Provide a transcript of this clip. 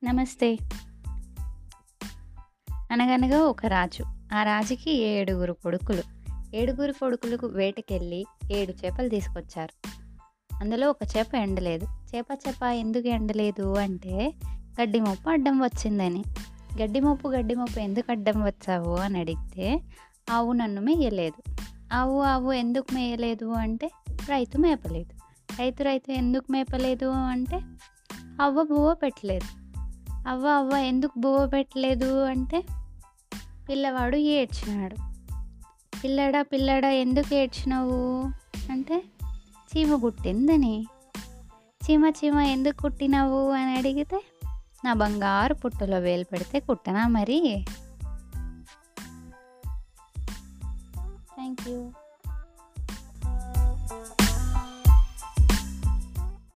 నమస్తే అనగనగా ఒక రాజు ఆ రాజుకి ఏడుగురు కొడుకులు ఏడుగురు కొడుకులకు వేటకెళ్ళి ఏడు చేపలు తీసుకొచ్చారు అందులో ఒక చేప ఎండలేదు చేప చేప ఎందుకు ఎండలేదు అంటే గడ్డి మొప్పు అడ్డం వచ్చిందని గడ్డి మొప్పు గడ్డి మొప్పు ఎందుకు అడ్డం వచ్చావు అని అడిగితే ఆవు నన్ను మేయలేదు ఆవు ఆవు ఎందుకు మేయలేదు అంటే రైతు మేపలేదు రైతు రైతు ఎందుకు మేపలేదు అంటే అవ్వ బువ్వ పెట్టలేదు అవ్వ అవ్వ ఎందుకు బువ్వ పెట్టలేదు అంటే పిల్లవాడు ఏడ్చినాడు పిల్లడా పిల్లడా ఎందుకు ఏడ్చినావు అంటే చీమ కుట్టిందని చీమ చీమ ఎందుకు కుట్టినావు అని అడిగితే నా బంగారు పుట్టలో వేలు పెడితే కుట్టనా మరి థ్యాంక్ యూ